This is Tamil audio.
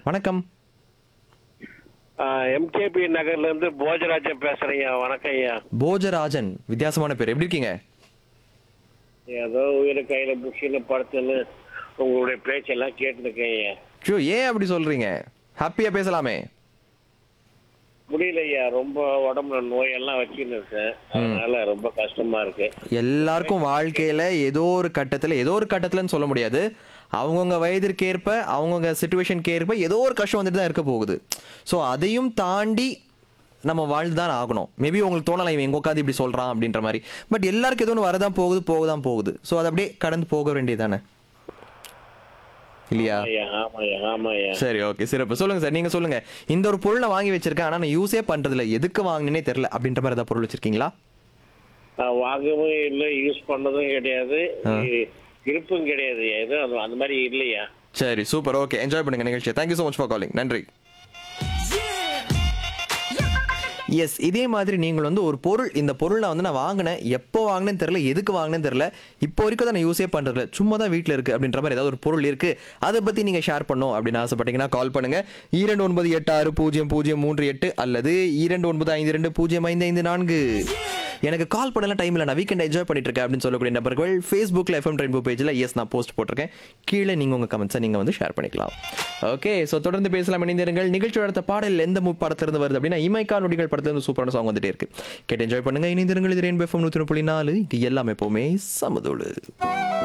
வணக்கம் எம்கேபி நகர்ல இருந்து போஜராஜன் பேசுறேங்க வணக்கம் ஐயா போஜராஜன் வித்தியாசமான பேர் எப்படி இருக்கீங்க ஏதோ உயிரை கையில புஷின்னு படுத்துன்னு உங்களுடைய பேச்செல்லாம் கேட்டுருக்கேன் ஐயா ஷோ ஏன் அப்படி சொல்றீங்க ஹாப்பியா பேசலாமே முடியல ஐயா ரொம்ப உடம்புல நோயெல்லாம் வச்சுன்னு இருக்கேன் அதனால ரொம்ப கஷ்டமா இருக்கு எல்லாருக்கும் வாழ்க்கையில ஏதோ ஒரு கட்டத்துல ஏதோ ஒரு கட்டத்துலன்னு சொல்ல முடியாது அவங்கவுங்க வயதிற்கு ஏற்ப அவங்கவுங்க சுச்சுவேஷனுக்கு ஏற்ப ஏதோ ஒரு கஷ்டம் வந்துட்டு தான் இருக்க போகுது ஸோ அதையும் தாண்டி நம்ம வாழ்ந்து தான் ஆகணும் மேபி உங்களுக்கு தோணலாம் இவன் எங்க உட்காந்து இப்படி சொல்றான் அப்படின்ற மாதிரி பட் எல்லாருக்கும் ஏதோ ஒன்று வரதான் போகுது போக தான் போகுது ஸோ அது அப்படியே கடந்து போக வேண்டியதானே இல்லையா ஐயா ஆமா ஐயா ஆமா ஐயா சரி ஓகே சிறப்பு சொல்லுங்க சார் நீங்க சொல்லுங்க இந்த ஒரு பொருளை வாங்கி வச்சிருக்கேன் ஆனா நான் யூஸே பண்றதில்ல எதுக்கு வாங்கினே தெரியல அப்படின்ற மாதிரி ஏதாவது பொருள் வச்சிருக்கீங்களா நான் வாங்கவும் இல்லை யூஸ் பண்ணதும் கிடையாது இ- இருப்பும் கிடையாது எதுவும் அது- அந்த மாதிரி இல்லையா சரி சூப்பர் ஓகே என்ஜாய் பண்ணுங்க நிகழ்ச்சியை thank you so much for calling நன்றி எஸ் இதே மாதிரி நீங்கள் வந்து ஒரு பொருள் இந்த பொருள் நான் வந்து நான் வாங்கினேன் எப்போ வாங்கினேன்னு தெரியல எதுக்கு வாங்கினேன்னு தெரியல இப்போ வரைக்கும் தான் நான் யூஸே பண்ணுறதில்ல சும்மா தான் வீட்டில் இருக்குது அப்படின்ற மாதிரி ஏதாவது ஒரு பொருள் இருக்குது அதை பற்றி நீங்கள் ஷேர் பண்ணணும் அப்படின்னு ஆசைப்பட்டீங்கன்னா கால் பண்ணுங்க இரண்டு ஒன்பது எட்டு ஆறு பூஜ்ஜியம் பூஜ்ஜியம் மூன்று எட்டு அல்லது இரண்டு ஒன்பது ஐந்து ரெண்டு பூஜ்ஜியம் ஐந்து ஐந்து நான்கு எனக்கு கால் பண்ணலாம் டைம் இல்லை நான் வீக்கெண்ட் என்ஜாய் பண்ணிட்டு இருக்கேன் அப்படின்னு சொல்லக்கூடிய நபர்கள் ஃபேஸ்புக்கில் எஃப்எம் ரெயின்போ பேஜில் எஸ் நான் போஸ்ட் போட்டிருக்கேன் கீழே நீங்கள் உங்கள் கமெண்ட்ஸை நீங்கள் வந்து ஷேர் பண்ணிக்கலாம் ஓகே ஸோ தொடர்ந்து பேசலாம் இணைந்திருங்கள் நிகழ்ச்சியோட அடுத்த பாடல் எந்த மூ படத்திலிருந்து வருது அப்படின்னா இமைக்கா நொடிகள் படத்திலிருந்து சூப்பரான சாங் வந்துட்டே இருக்கு கேட்டு என்ஜாய் பண்ணுங்க இணைந்திருங்கள் இது ரெயின்போ எஃப்எம் நூற்றி புள்ளி நாலு இது எல்லாமே எப்போவுமே சமதோடு